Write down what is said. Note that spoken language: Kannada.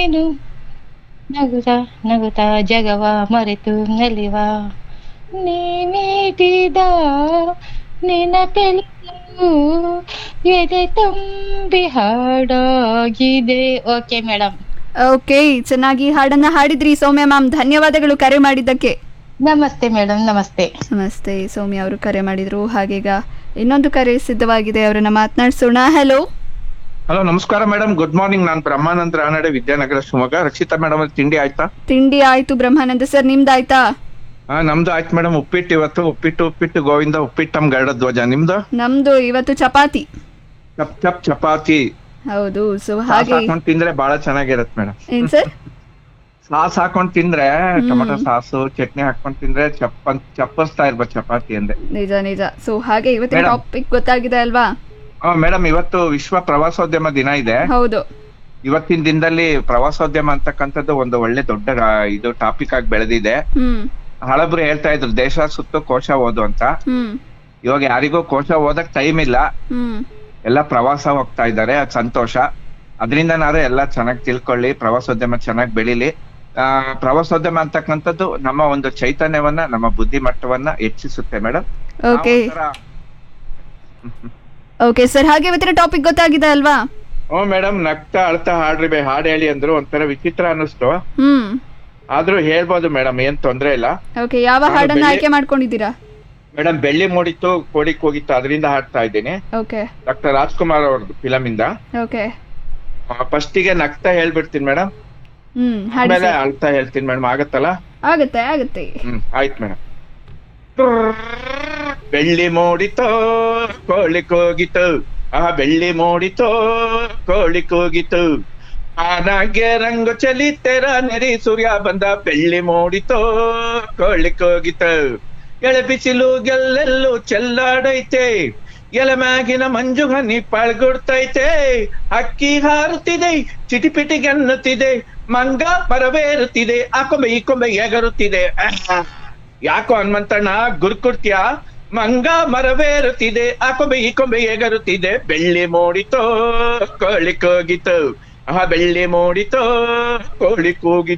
ನೀನು ನಗುತ್ತಾ ನಗುತ್ತಾ ಜಗವ ಮರೆತು ನಲಿವ ನೀನೀಟಿದ ನೆನಪೆಲ್ಲೂ ಎದೆ ತುಂಬಿ ಹಾಡಾಗಿದೆ ಓಕೆ ಮೇಡಮ್ ಓಕೆ ಚೆನ್ನಾಗಿ ಹಾಡನ್ನ ಹಾಡಿದ್ರಿ ಸೌಮ್ಯ ಮ್ಯಾಮ್ ಧನ್ಯವಾದಗಳು ಕರೆ ಮಾಡಿದ್ದಕ್ಕೆ ನಮಸ್ತೆ ಮೇಡಮ್ ನಮಸ್ತೆ ನಮಸ್ತೆ ಸೌಮ್ಯ ಅವರು ಕರೆ ಮಾಡಿದ್ರು ಹಾಗೀಗ ಇನ್ನೊಂದು ಕರೆ ಸಿದ್ಧವಾಗಿದೆ ಅವರನ್ನ ಮಾತನಾಡಿಸೋಣ ಹಲೋ ಹಲೋ ನಮಸ್ಕಾರ ಮೇಡಮ್ ಗುಡ್ ಮಾರ್ನಿಂಗ್ ನಾನು ಬ್ರಹ್ಮಾನಂದ ರಾನಡೆ ವಿದ್ಯಾನಗರ ಶಿವಮೊಗ್ಗ ರಕ್ಷಿತಾ ಮೇಡಮ್ ತಿಂಡಿ ಆಯ್ತಾ ತಿಂಡಿ ಆಯ್ತು ಬ್ರಹ್ಮಾನಂದ ಸರ್ ನಿಮ್ದಾಯ್ತಾ ಹಾ ನಮ್ದು ಆಯ್ತು ಮೇಡಮ್ ಉಪ್ಪಿಟ್ಟು ಇವತ್ತು ಉಪ್ಪಿಟ್ಟು ಉಪ್ಪಿಟ್ಟು ಗೋವಿಂದ ಉಪ್ಪಿಟ್ಟು ನಮ್ ಗರುಡ ಧ್ವಜ ನಿಮ್ದು ನಮ್ದು ಇವತ್ತು ಚಪಾತಿ ಚಪ್ ಚಪ್ ಚಪಾತಿ ಹೌದು ಸೊ ಸಾಸ್ ಹಾಗೆ ಹಾಕೊಂಡ್ ತಿಂದ್ರೆ ಬಹಳ ಚೆನ್ನಾಗಿರತ್ ಮೇಡಮ್ ಏನ್ ಸರ್ ಸಾಸ್ ಹಾಕೊಂಡ್ ತಿಂದ್ರೆ ಟೊಮೆಟೊ ಸಾಸು ಚಟ್ನಿ ಹಾಕೊಂಡ್ ತಿಂದ್ರೆ ಚಪ್ಪ ಚಪ್ಪಸ್ತಾ ಇರ್ಬೋದು ಚಪಾತಿ ಅಂದೆ ನಿಜ ನಿಜ ಸೊ ಹಾಗೆ ಇವತ್ತಿನ Madam. ಟಾಪಿಕ್ ಗೊತ್ತಾಗಿದೆ ಅಲ್ವಾ ಹಾ ಮೇಡಮ್ ಇವತ್ತು ವಿಶ್ವ ಪ್ರವಾಸೋದ್ಯಮ ದಿನ ಇದೆ ಹೌದು ಇವತ್ತಿನ ದಿನದಲ್ಲಿ ಪ್ರವಾಸೋದ್ಯಮ ಅಂತಕ್ಕಂಥದ್ದು ಒಂದು ಒಳ್ಳೆ ದೊಡ್ಡ ಆ, ಇದು ಟಾಪಿಕ್ ಆಗಿ ಬೆಳೆದಿದೆ ಹ್ಮ್ ಹಳಬ್ರು ಹೇಳ್ತಾ ಇದ್ರು ದೇಶ ಸುತ್ತು ಕೋಶ ಓದು ಅಂತ ಹ್ಮ್ ಇವಾಗ ಯಾರಿಗೂ ಕೋಶ ಓದಕ್ ಟೈಮ್ ಇಲ್ಲ ಹ್ಮ್ ಎಲ್ಲ ಪ್ರವಾಸ ಹೋಗ್ತಾ ಇದ್ದಾರೆ ಅದ್ ಸಂತೋಷ ಅದರಿಂದನಾದ್ರೂ ಎಲ್ಲ ಚೆನ್ನಾಗಿ ತಿಳ್ಕೊಳ್ಳಿ ಪ್ರವಾಸೋದ್ಯಮ ಚೆನ್ನಾಗಿ ಬೆಳಿಲಿ ಆ ಪ್ರವಾಸೋದ್ಯಮ ಅಂತಕ್ಕಂಥದ್ದು ನಮ್ಮ ಒಂದು ಚೈತನ್ಯವನ್ನ ನಮ್ಮ ಬುದ್ಧಿಮಟ್ಟವನ್ನ ಹೆಚ್ಚಿಸುತ್ತೆ ಮೇಡಮ್ ಓಕೆ ಓಕೆ ಸರ್ ಹಾಗೆ ಇವತ್ತಿನ ಟಾಪಿಕ್ ಗೊತ್ತಾಗಿದೆ ಅಲ್ವಾ ಓ ಮೇಡಮ್ ನಗ್ತಾ ಅಳ್ತಾ ಹಾಡ್ರಿ ಬೇ ಹಾಡ್ ಹೇಳಿ ಅಂದ್ರು ಒಂಥರ ವಿಚಿತ್ರ ಅನ್ನಿಸ್ತು ಹ್ಮ್ ಆದ್ರೂ ಹೇಳ್ಬೋದು ಮೇಡಮ್ ಏನ್ ತೊಂದ್ರೆ ಇಲ್ಲ ಓಕೆ ಯಾವ ನಾನು ಹಾಡನ್ನ ಬೆಳ್ಳಿ- ಆಯ್ಕೆ ಮಾಡ್ಕೊಂಡಿದ್ದೀರಾ ಮೇಡಮ್ ಬೆಳ್ಳಿ ಮೂಡಿತ್ತು ಕೋಡಿಕ್ ಹೋಗಿತ್ತು ಅದರಿಂದ ಹಾಡ್ತಾ ಇದ್ದೀನಿ ಓಕೆ ಡಾಕ್ಟರ್ ರಾಜ್ಕುಮಾರ್ ಅವ್ರದ್ದು ಫಿಲಮ್ ಇಂದ ಓಕೆ ಫಸ್ಟ್ ಗೆ ನಗ್ತಾ ಹೇಳ್ಬಿಡ್ತೀನಿ ಮೇಡಮ್ ಹ್ಮ್ ಹಾಡಿ ಆಮೇಲೆ sir. ಅಳ್ತಾ ಹೇಳ್ತೀನಿ ಮೇಡಮ್ ಆಗತ್ತಲ್ಲ ಆಗತ್ತೆ ಆಗತ್ತೆ ಹ್ಮ್ ಆಯ್ತು ಮೇಡಮ್ ಬೆಳ್ಳಿ ಮೂಡಿತೋ ಕೋಳಿ ಕೂಗಿತು ಆ ಬೆಳ್ಳಿ ಮೂಡಿತೋ ಕೋಳಿ ಕೂಗಿತು ಆನಾಗೆ ರಂಗು ಚಲಿ ತೆರ ನೆರಿ ಸೂರ್ಯ ಬಂದ ಬೆಳ್ಳಿ ಮೂಡಿತೋ ಕೋಳಿ ಕೂಗಿತು ಎಳೆ ಬಿಸಿಲು ಗೆಲ್ಲೆಲ್ಲೂ ಚೆಲ್ಲಾಡೈತೆ ಎಲೆ ಮ್ಯಾಗಿನ ಮಂಜು ಹನಿ ಪಾಳ್ಗೊಡ್ತೈತೆ ಅಕ್ಕಿ ಹಾರುತ್ತಿದೆ ಚಿಟಿಪಿಟಿ ಗನ್ನುತ್ತಿದೆ ಮಂಗ ಮರವೇರುತ್ತಿದೆ ಆ ಕೊಂಬೆ ಈ ಕೊಂಬೆ ಎಗರುತ್ತಿದೆ ಆಹ್. ಯಾಕೋ ಹನುಮಂತಣ್ಣ ಗುರುಕುಡ್ತೀಯಾ ಮಂಗ ಮರವೇರುತ್ತಿದೆ ಆ ಕೊಂಬೆ ಈ ಕೊಂಬೆ ಎಗರುತ್ತಿದೆ ಬೆಳ್ಳಿ ಮೂಡಿತೋ ಕೋಳಿ ಕೂಗಿತು ಆ ಬೆಳ್ಳಿ ಮೂಡಿತೋ ಕೋಳಿ ಕೂಗಿತು